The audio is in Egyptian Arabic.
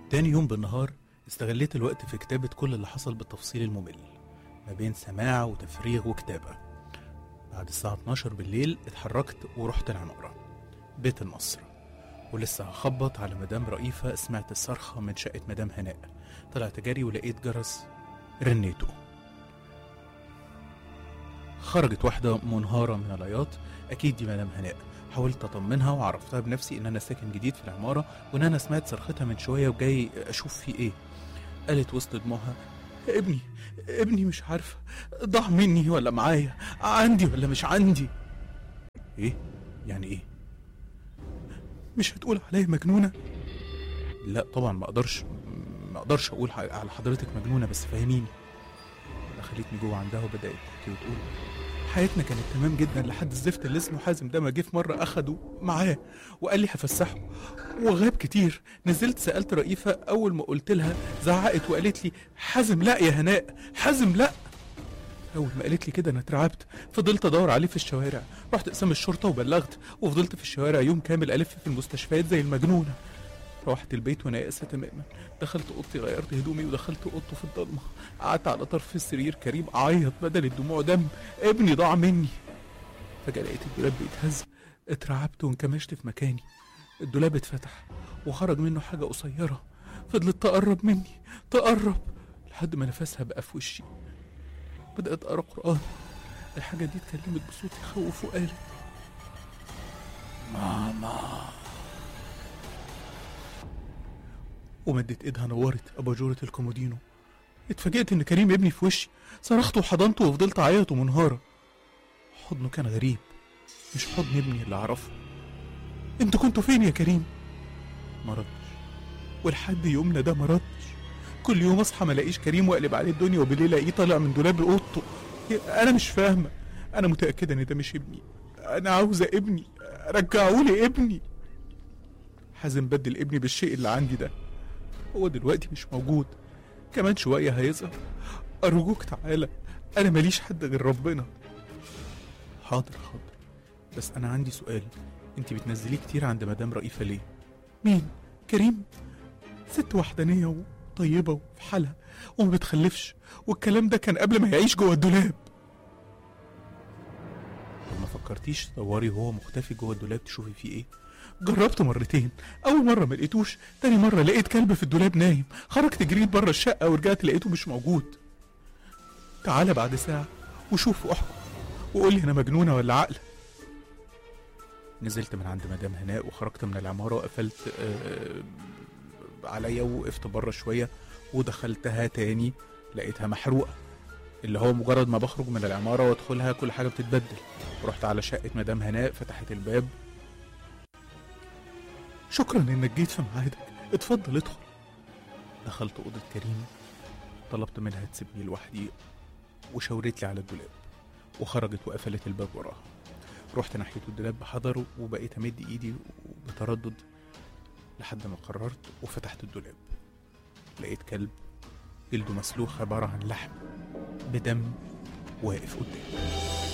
تاني يوم بالنهار استغليت الوقت في كتابة كل اللي حصل بالتفصيل الممل ما بين سماع وتفريغ وكتابة بعد الساعة 12 بالليل اتحركت ورحت العمارة بيت النصر ولسه هخبط على مدام رئيفة سمعت الصرخة من شقة مدام هناء طلعت جري ولقيت جرس رنيته خرجت واحدة منهارة من العياط أكيد دي مدام هناء حاولت أطمنها وعرفتها بنفسي إن أنا ساكن جديد في العمارة وإن أنا سمعت صرختها من شوية وجاي أشوف في إيه قالت وسط دموعها ابني ابني مش عارفة ضاع مني ولا معايا عندي ولا مش عندي إيه؟ يعني إيه؟ مش هتقول عليا مجنونة؟ لا طبعا ما أقدرش ما أقدرش أقول ح- على حضرتك مجنونة بس فهميني دخلتني جوه عندها وبدأت تحكي وتقول حياتنا كانت تمام جدا لحد الزفت اللي اسمه حازم ده ما جه في مره اخده معاه وقال لي هفسحه وغاب كتير نزلت سالت رئيفه اول ما قلت لها زعقت وقالت لي حازم لا يا هناء حازم لا اول ما قالت لي كده انا اترعبت فضلت ادور عليه في الشوارع رحت اقسام الشرطه وبلغت وفضلت في الشوارع يوم كامل الف في المستشفيات زي المجنونه روحت البيت وانا يائسه تماما دخلت اوضتي غيرت هدومي ودخلت اوضته في الضلمه قعدت على طرف السرير كريم اعيط بدل الدموع دم ابني ضاع مني فجاه لقيت الدولاب بيتهز اترعبت وانكمشت في مكاني الدولاب اتفتح وخرج منه حاجه قصيره فضلت تقرب مني تقرب لحد ما نفسها بقى في وشي بدات اقرا قران الحاجه دي اتكلمت بصوت يخوف وقالت ماما ومدت ايدها نورت اباجوره الكومودينو اتفاجئت ان كريم ابني في وشي صرخت وحضنته وفضلت اعيط ومنهاره حضنه كان غريب مش حضن ابني اللي اعرفه انتوا كنتوا فين يا كريم ما ردش ولحد يومنا ده ما ردش كل يوم اصحى ما الاقيش كريم واقلب عليه الدنيا وبالليل الاقيه طالع من دولاب اوضته انا مش فاهمه انا متاكده ان ده مش ابني انا عاوزه ابني رجعوا لي ابني حازم بدل ابني بالشيء اللي عندي ده هو دلوقتي مش موجود كمان شوية هيظهر أرجوك تعالى أنا ماليش حد غير ربنا حاضر حاضر بس أنا عندي سؤال أنت بتنزليه كتير عند مدام رئيفة ليه؟ مين؟ كريم؟ ست وحدانية وطيبة وفي حالها وما بتخلفش والكلام ده كان قبل ما يعيش جوه الدولاب طب ما فكرتيش تدوري وهو مختفي جوه الدولاب تشوفي فيه ايه؟ جربت مرتين اول مره ما لقيتوش تاني مره لقيت كلب في الدولاب نايم خرجت جريت بره الشقه ورجعت لقيته مش موجود تعالى بعد ساعه وشوف واحكم وقول لي انا مجنونه ولا عاقله نزلت من عند مدام هناء وخرجت من العماره وقفلت آه عليا ووقفت بره شويه ودخلتها تاني لقيتها محروقه اللي هو مجرد ما بخرج من العماره وادخلها كل حاجه بتتبدل رحت على شقه مدام هناء فتحت الباب شكرا انك جيت في ميعادك اتفضل ادخل دخلت اوضه كريم طلبت منها تسيبني لوحدي وشاورت لي على الدولاب وخرجت وقفلت الباب وراها رحت ناحيه الدولاب بحذر وبقيت امد ايدي بتردد لحد ما قررت وفتحت الدولاب لقيت كلب جلده مسلوخ عباره عن لحم بدم واقف قدامي